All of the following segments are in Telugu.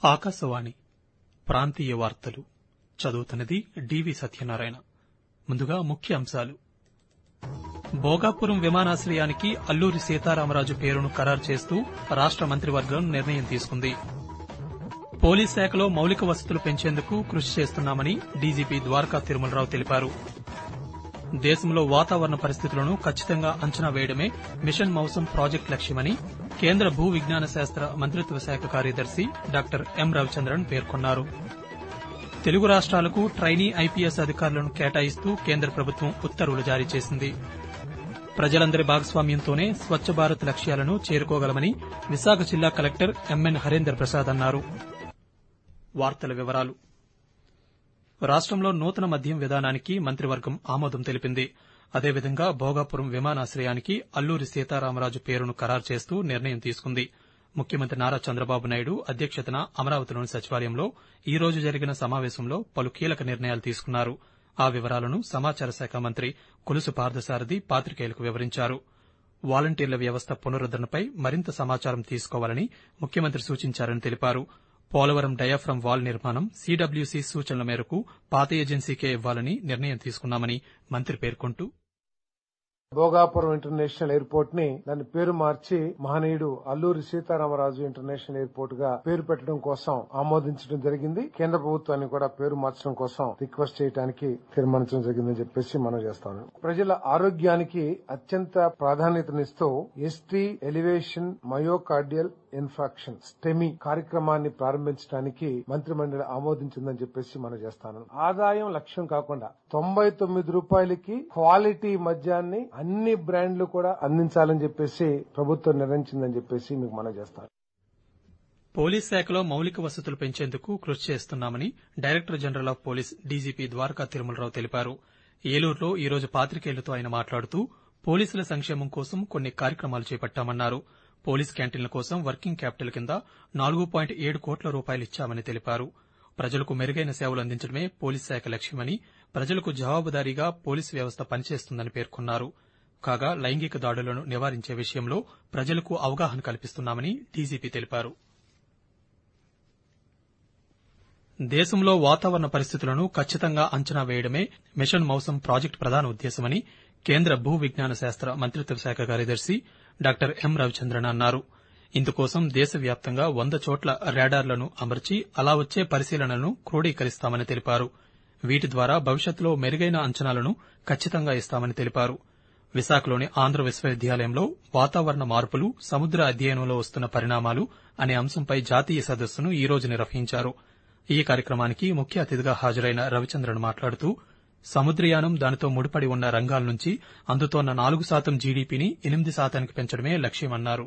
ఆకాశవాణి ప్రాంతీయ వార్తలు చదువుతున్నది డివి సత్యనారాయణ ముందుగా ముఖ్య అంశాలు భోగాపురం విమానాశ్రయానికి అల్లూరి సీతారామరాజు పేరును ఖరారు చేస్తూ రాష్ట మంత్రివర్గం నిర్ణయం తీసుకుంది పోలీస్ శాఖలో మౌలిక వసతులు పెంచేందుకు కృషి చేస్తున్నామని డీజీపీ ద్వారకా తిరుమలరావు తెలిపారు దేశంలో వాతావరణ పరిస్థితులను ఖచ్చితంగా అంచనా వేయడమే మిషన్ మౌసం ప్రాజెక్టు లక్ష్యమని కేంద్ర భూ విజ్ఞాన శాస్త్ర మంత్రిత్వ శాఖ కార్యదర్శి డాక్టర్ ఎం రవిచంద్రన్ పేర్కొన్నారు తెలుగు రాష్ట్రాలకు ట్రైనీ ఐపీఎస్ అధికారులను కేటాయిస్తూ కేంద్ర ప్రభుత్వం ఉత్తర్వులు జారీ చేసింది ప్రజలందరి భాగస్వామ్యంతోనే స్వచ్ఛ భారత్ లక్ష్యాలను చేరుకోగలమని విశాఖ జిల్లా కలెక్టర్ ఎంఎన్ హరేందర్ ప్రసాద్ అన్నారు వార్తల వివరాలు రాష్టంలో నూతన మద్యం విధానానికి మంత్రివర్గం ఆమోదం తెలిపింది అదేవిధంగా భోగాపురం విమానాశ్రయానికి అల్లూరి సీతారామరాజు పేరును ఖరారు చేస్తూ నిర్ణయం తీసుకుంది ముఖ్యమంత్రి నారా చంద్రబాబు నాయుడు అధ్యక్షతన అమరావతిలోని సచివాలయంలో ఈ రోజు జరిగిన సమావేశంలో పలు కీలక నిర్ణయాలు తీసుకున్నారు ఆ వివరాలను సమాచార శాఖ మంత్రి కొలుసు పార్థసారథి పాతికేయులకు వివరించారు వాలంటీర్ల వ్యవస్థ పునరుద్దరణపై మరింత సమాచారం తీసుకోవాలని ముఖ్యమంత్రి సూచించారని తెలిపారు పోలవరం డయాఫ్రమ్ వాల్ నిర్మాణం సీడబ్ల్యూసీ సూచనల మేరకు పాత ఏజెన్సీకే ఇవ్వాలని నిర్ణయం తీసుకున్నామని మంత్రి పేర్కొంటూ భోగాపురం ఇంటర్నేషనల్ ఎయిర్పోర్ట్ ని దాని పేరు మార్చి మహనీయుడు అల్లూరి సీతారామరాజు ఇంటర్నేషనల్ ఎయిర్పోర్ట్ గా పేరు పెట్టడం కోసం ఆమోదించడం జరిగింది కేంద్ర ప్రభుత్వాన్ని కూడా పేరు మార్చడం కోసం రిక్వెస్ట్ చేయడానికి తీర్మానించడం జరిగిందని చెప్పేసి మనం చేస్తాను ప్రజల ఆరోగ్యానికి అత్యంత ప్రాధాన్యతనిస్తూ ST elevation myocardial infarction STEMI కార్యక్రమాన్ని ప్రారంభించడానికి మంత్రిమండలి ఆమోదించిందని చెప్పేసి మనం చేస్తాను ఆదాయం లక్ష్యం కాకుండా తొంభై తొమ్మిది రూపాయలకి క్వాలిటీ మద్యాన్ని అన్ని బ్రాండ్లు కూడా అందించాలని చెప్పేసి ప్రభుత్వం నిర్ణయించిందని చెప్పేసి మీకు మనం చేస్తాను పోలీస్ శాఖలో మౌలిక వసతులు పెంచేందుకు కృషి చేస్తున్నామని director general of police DGP Dwaraka Tirumalarao తెలిపారు ఏలూరులో ఈ రోజు పాతికేయులతో ఆయన మాట్లాడుతూ పోలీసుల సంక్షేమం కోసం కొన్ని కార్యక్రమాలు చేపట్టామన్నారు పోలీస్ క్యాంటీన్ల కోసం వర్కింగ్ క్యాపిటల్ కింద నాలుగు పాయింట్ ఏడు కోట్ల రూపాయలు ఇచ్చామని తెలిపారు ప్రజలకు మెరుగైన సేవలు అందించడమే పోలీస్ శాఖ లక్ష్యమని ప్రజలకు జవాబుదారీగా పోలీసు వ్యవస్థ పనిచేస్తుందని పేర్కొన్నారు కాగా లైంగిక దాడులను నివారించే విషయంలో ప్రజలకు అవగాహన కల్పిస్తున్నామని డీజీపీ తెలిపారు దేశంలో వాతావరణ పరిస్థితులను ఖచ్చితంగా అంచనా వేయడమే మిషన్ మౌసం ప్రాజెక్టు ప్రధాన ఉద్దేశమని కేంద్ర భూ విజ్ఞాన శాస్త్ర మంత్రిత్వ శాఖ కార్యదర్శి డాక్టర్ ఎం రవిచంద్రన్ అన్నారు ఇందుకోసం దేశవ్యాప్తంగా వంద చోట్ల రాడార్లను అమర్చి అలా వచ్చే పరిశీలనలను క్రోడీకరిస్తామని తెలిపారు వీటి ద్వారా భవిష్యత్తులో మెరుగైన అంచనాలను ఖచ్చితంగా ఇస్తామని తెలిపారు విశాఖలోని ఆంధ్ర విశ్వవిద్యాలయంలో వాతావరణ మార్పులు సముద్ర అధ్యయనంలో వస్తున్న పరిణామాలు అనే అంశంపై జాతీయ సదస్సును ఈ రోజు నిర్వహించారు ఈ కార్యక్రమానికి ముఖ్య అతిథిగా హాజరైన రవిచంద్రన్ మాట్లాడుతూ సముద్రయానం దానితో ముడిపడి ఉన్న రంగాల నుంచి అందుతోన్న నాలుగు శాతం జీడీపీని ఎనిమిది శాతానికి పెంచడమే లక్ష్యమన్నారు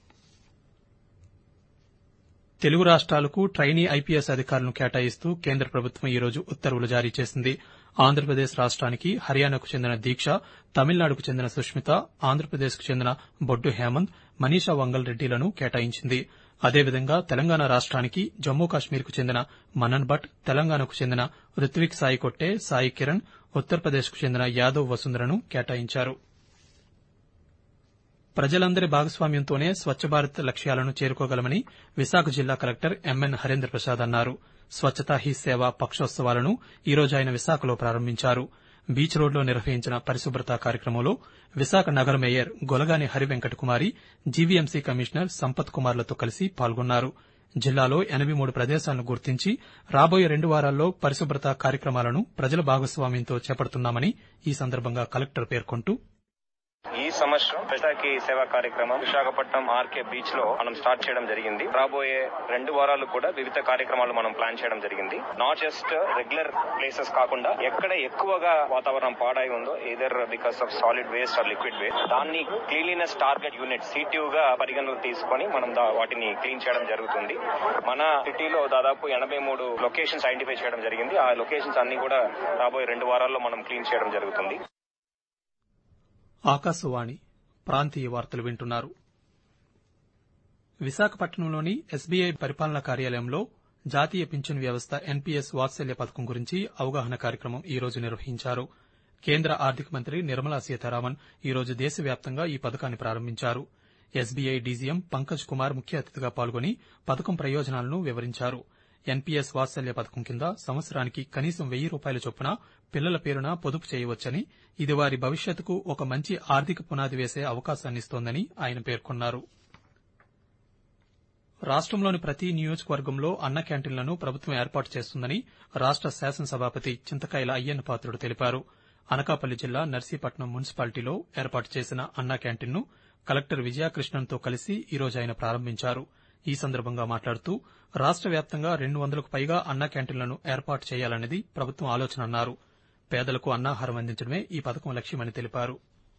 తెలుగు రాష్ట్రాలకు ట్రైనీ ఐపీఎస్ అధికారులను కేటాయిస్తూ కేంద్ర ప్రభుత్వం ఈ రోజు ఉత్తర్వులు జారీ చేసింది ఆంధ్రప్రదేశ్ రాష్ట్రానికి హర్యానాకు చెందిన దీక్ష తమిళనాడుకు చెందిన సుష్మిత ఆంధ్రప్రదేశ్కు చెందిన బొడ్డు హేమంత్ మనీషా వంగల్ రెడ్డిలను కేటాయించింది అదేవిధంగా తెలంగాణ రాష్ట్రానికి జమ్మూ కాశ్మీర్కు చెందిన మనన్ భట్ తెలంగాణకు చెందిన రుత్విక్ సాయి కొట్టే సాయి కిరణ్ ఉత్తరప్రదేశ్కు చెందిన యాదవ్ వసుంధరను కేటాయించారు ప్రజలందరి భాగస్వామ్యంతోనే స్వచ్ఛ భారత్ లక్ష్యాలను చేరుకోగలమని విశాఖ జిల్లా కలెక్టర్ ఎంఎన్ హరేంద్ర ప్రసాద్ అన్నారు స్వచ్ఛతా హీ సేవ పక్షోత్సవాలను ఈ రోజు ఆయన విశాఖలో ప్రారంభించారు బీచ్ రోడ్లో నిర్వహించిన పరిశుభ్రత కార్యక్రమంలో విశాఖ నగర mayor Golagani Harivenkata Kumari GVMC commissioner Sampath కుమార్లతో కలిసి పాల్గొన్నారు జిల్లాలో ఎనబై మూడు ప్రదేశాలను గుర్తించి రాబోయే రెండు వారాల్లో పరిశుభ్రత కార్యక్రమాలను ప్రజల భాగస్వామ్యంతో చేపడుతున్నామని ఈ సందర్భంగా కలెక్టర్ పేర్కొంటూ ఈ సంవత్సరం ప్రజాకి సేవా కార్యక్రమం విశాఖపట్నం ఆర్కే బీచ్ లో మనం స్టార్ట్ చేయడం జరిగింది రాబోయే రెండు వారాలు కూడా వివిధ కార్యక్రమాలు మనం ప్లాన్ చేయడం జరిగింది నాట్ జస్ట్ రెగ్యులర్ ప్లేసెస్ కాకుండా ఎక్కడ ఎక్కువగా వాతావరణం పాడై ఉందో either because of solid waste or liquid waste దాన్ని క్లీన్లీనెస్ టార్గెట్ యూనిట్ సిటివ్ గా పరిగణలోకి తీసుకొని మనం వాటిని క్లీన్ చేయడం జరుగుతుంది మన సిటీలో దాదాపు ఎనభై మూడు లొకేషన్స్ ఐడెంటిఫై చేయడం జరిగింది ఆ లొకేషన్స్ అన్ని కూడా రాబోయే రెండు వారాల్లో మనం క్లీన్ చేయడం జరుగుతుంది ఆకాశవాణి ప్రాంతీయ వార్తలు వింటున్నారు విశాఖపట్నంలోని ఎస్బీఐ పరిపాలనా కార్యాలయంలో జాతీయ పింఛన్ వ్యవస్థ ఎన్పీఎస్ వాత్సల్య పథకం గురించి అవగాహన కార్యక్రమం ఈ రోజు నిర్వహించారు కేంద్ర ఆర్థిక మంత్రి నిర్మలా సీతారామన్ ఈ రోజు దేశవ్యాప్తంగా ఈ పథకాన్ని ప్రారంభించారు ఎస్బీఐ డీజీఎం పంకజ్ కుమార్ ముఖ్య అతిథిగా పాల్గొని పథకం ప్రయోజనాలను వివరించారు ఎన్పీఎస్ వాత్సల్య పథకం కింద సంవత్సరానికి కనీసం వెయ్యి రూపాయల చొప్పున పిల్లల పేరున పొదుపు చేయవచ్చని ఇది వారి భవిష్యత్తుకు ఒక మంచి ఆర్థిక పునాది వేసే అవకాశాన్నిస్తోందని ఆయన పేర్కొన్నారు రాష్టంలోని ప్రతి నియోజకవర్గంలో అన్న క్యాంటీన్లను ప్రభుత్వం ఏర్పాటు చేస్తుందని రాష్ట శాసనసభాపతి చింతకాయల అయ్యన్న పాత్రుడు తెలిపారు అనకాపల్లి జిల్లా నర్సీపట్నం మున్సిపాలిటీలో ఏర్పాటు చేసిన అన్నా క్యాంటీన్ను కలెక్టర్ విజయకృష్ణన్తో కలిసి ఈరోజు ఆయన ప్రారంభించారు ఈ సందర్భంగా మాట్లాడుతూ రాష్ట వ్యాప్తంగా రెండు వందలకు పైగా అన్నా క్యాంటీన్లను ఏర్పాటు చేయాలన్నది ప్రభుత్వం ఆలోచన అన్నారు పేదలకు అన్నాహారం అందించడమే ఈ పథకం లక్ష్యమని తెలిపారు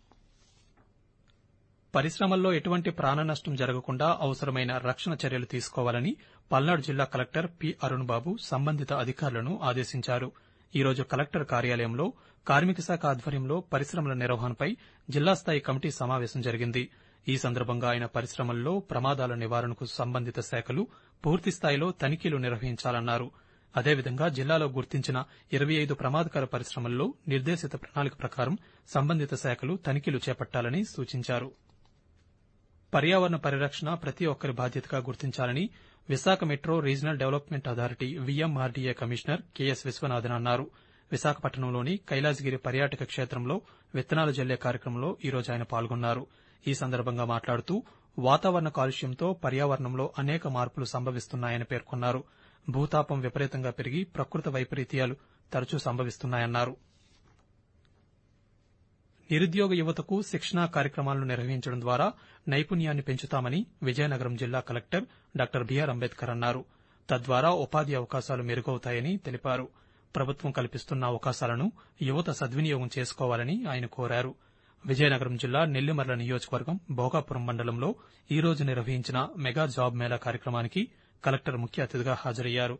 పరిశ్రమల్లో ఎటువంటి ప్రాణ నష్టం జరగకుండా అవసరమైన రక్షణ చర్యలు తీసుకోవాలని పల్నాడు జిల్లా కలెక్టర్ పి అరుణ్ బాబు సంబంధిత అధికారులను ఆదేశించారు ఈ రోజు కలెక్టర్ కార్యాలయంలో కార్మిక శాఖ ఆధ్వర్యంలో పరిశ్రమల నిర్వహణపై జిల్లా స్థాయి కమిటీ సమావేశం జరిగింది ఈ సందర్భంగా ఆయన పరిశ్రమల్లో ప్రమాదాల నివారణకు సంబంధిత శాఖలు పూర్తి స్థాయిలో తనిఖీలు నిర్వహించాలన్నారు అదేవిధంగా జిల్లాలో గుర్తించిన ఇరవై ఐదు ప్రమాదకర పరిశ్రమల్లో నిర్దేశిత ప్రణాళిక ప్రకారం సంబంధిత శాఖలు తనిఖీలు చేపట్టాలని సూచించారు పర్యావరణ పరిరక్షణ ప్రతి ఒక్కరి బాధ్యతగా గుర్తించాలని Visakha metro regional development authority VMRDA commissioner KS Viswanathan అన్నారు విశాఖపట్నంలోని కైలాసగిరి పర్యాటక క్షేత్రంలో విత్తనాలు జల్లే కార్యక్రమంలో ఈ రోజు ఆయన పాల్గొన్నారు ఈ సందర్భంగా మాట్లాడుతూ వాతావరణ కాలుష్యంతో పర్యావరణంలో అనేక మార్పులు సంభవిస్తున్నాయని పేర్కొన్నారు భూతాపం విపరీతంగా పెరిగి ప్రకృతి వైపరీత్యాలు తరచూ సంభవిస్తున్నాయన్నారు నిరుద్యోగ యువతకు శిక్షణా కార్యక్రమాలను నిర్వహించడం ద్వారా నైపుణ్యాన్ని పెంచుతామని విజయనగరం జిల్లా కలెక్టర్ డాక్టర్ బీఆర్ అంబేద్కర్ అన్నారు తద్వారా ఉపాధి అవకాశాలు మెరుగవుతాయని తెలిపారు ప్రభుత్వం కల్పిస్తున్న అవకాశాలను యువత సద్వినియోగం చేసుకోవాలని ఆయన కోరారు విజయనగరం జిల్లా నెల్లిమర్ల నియోజకవర్గం భోగాపురం మండలంలో ఈ రోజు నిర్వహించిన మెగా జాబ్ మేళా కార్యక్రమానికి కలెక్టర్ ముఖ్య అతిథిగా హాజరయ్యారు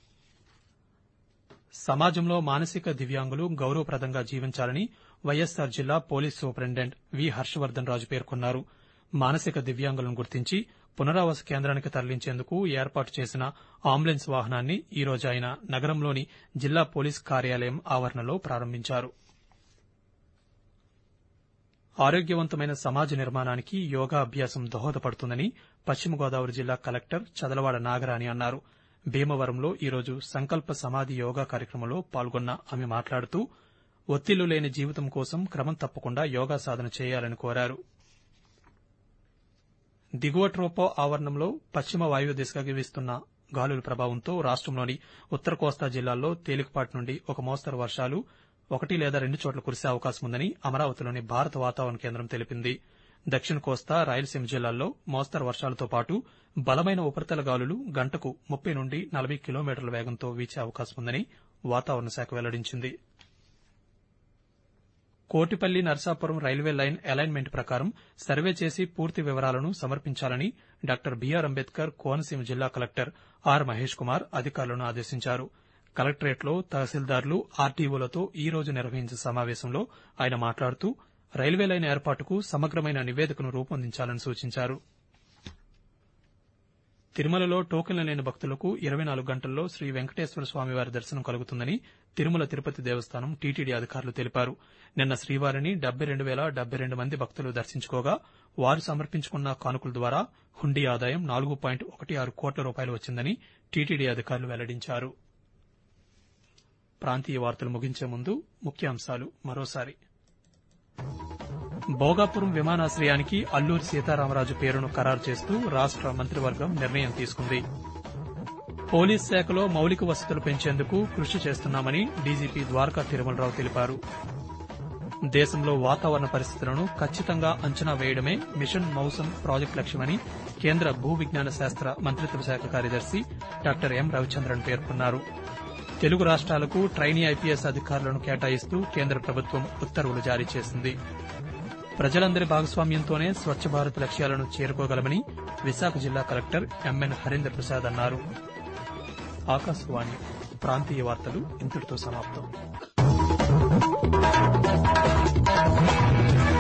సమాజంలో మానసిక దివ్యాంగులు గౌరవప్రదంగా జీవించాలని వైఎస్సార్ జిల్లా police superintendent V Harshavardhan Raju పేర్కొన్నారు మానసిక దివ్యాంగులను గుర్తించి పునరావాస కేంద్రానికి తరలించేందుకు ఏర్పాటు చేసిన అంబులెన్స్ వాహనాన్ని ఈ రోజు ఆయన నగరంలోని జిల్లా పోలీస్ కార్యాలయం ఆవరణలో ప్రారంభించారు ఆరోగ్యవంతమైన సమాజ నిర్మాణానికి యోగా అభ్యాసం దోహదపడుతుందని పశ్చిమ గోదావరి జిల్లా కలెక్టర్ చదలవాడ నాగరాణి అన్నారు భీమవరంలో ఈరోజు సంకల్ప సమాధి యోగా కార్యక్రమంలో పాల్గొన్న ఆమె మాట్లాడుతూ ఒత్తిళ్లు లేని జీవితం కోసం క్రమం తప్పకుండా యోగా సాధన చేయాలని కోరారు దిగువ ట్రోపో ఆవరణంలో పశ్చిమ వాయువ్య దిశగా వీస్తున్న గాలుల ప్రభావంతో రాష్టంలోని ఉత్తర కోస్తా జిల్లాల్లో తేలికపాటి నుండి ఒక మోస్తరు వర్షాలు ఒకటి లేదా రెండు చోట్ల కురిసే అవకాశం ఉందని అమరావతిలోని భారత వాతావరణ కేంద్రం తెలిపింది దక్షిణ కోస్తా రాయలసీమ జిల్లాల్లో మోస్తరు వర్షాలతో పాటు బలమైన ఉపరితల గాలులు గంటకు ముప్పై నుండి నలభై కిలోమీటర్ల వేగంతో వీచే అవకాశం ఉందని వాతావరణ శాఖ వెల్లడించింది Kotipalli Narsapuram railway line alignment ప్రకారం సర్వే చేసి పూర్తి వివరాలను సమర్పించాలని డాక్టర్ బీఆర్ అంబేద్కర్ కోనసీమ జిల్లా కలెక్టర్ ఆర్ మహేష్ కుమార్ అధికారులను ఆదేశించారు కలెక్టరేట్లో తహసీల్దార్లు ఆర్టీఓలతో ఈ రోజు నిర్వహించిన సమావేశంలో ఆయన మాట్లాడుతూ రైల్వే లైన్ ఏర్పాటుకు సమగ్రమైన నివేదికను రూపొందించాలని సూచించారు తిరుమలలో టోకెన్లు లేని భక్తులకు ఇరవై నాలుగు గంటల్లో శ్రీ వెంకటేశ్వర స్వామివారి దర్శనం కలుగుతుందని తిరుమల తిరుపతి దేవస్థానం టీటీడీ అధికారులు తెలిపారు నిన్న శ్రీవారిని డెబ్బై రెండు వేల డెబ్బై రెండు మంది భక్తులు దర్శించుకోగా వారు సమర్పించుకున్న కానుకల ద్వారా హుండీ ఆదాయం నాలుగు పాయింట్ ఒకటి ఆరు కోట్ల రూపాయలు వచ్చిందని టీటీడీ అధికారులు వెల్లడించారు ప్రాంతీయ వార్తలు ముగించే ముందు ముఖ్యాంశాలు మరోసారి భోగాపురం విమానాశ్రయానికి అల్లూరి సీతారామరాజు పేరును ఖరారు చేస్తూ రాష్ట మంత్రివర్గం నిర్ణయం తీసుకుంది పోలీస్ శాఖలో మౌలిక వసతులు పెంచేందుకు కృషి చేస్తున్నామని డీజీపీ ద్వారకా తిరుమలరావు తెలిపారు దేశంలో వాతావరణ పరిస్థితులను ఖచ్చితంగా అంచనా వేయడమే మిషన్ మౌసమ్ ప్రాజెక్టు లక్ష్యమని కేంద్ర భూ విజ్ఞాన శాస్త్ర మంత్రిత్వ శాఖ కార్యదర్శి డాక్టర్ ఎం రవిచంద్రన్ పేర్కొన్నారు తెలుగు రాష్ట్రాలకు ట్రైనీ ఐపీఎస్ అధికారులను కేటాయిస్తూ కేంద్ర ప్రభుత్వం ఉత్తర్వులు జారీ చేసింది ప్రజలందరి భాగస్వామ్యంతోనే స్వచ్ఛ భారత్ లక్ష్యాలను చేరుకోగలమని విశాఖ జిల్లా కలెక్టర్ ఎంఎన్ హరీంద్ర ప్రసాద్ అన్నారు ఆకాశవాణి ప్రాంతీయ వార్తలు ఇంతటితో సమాప్తం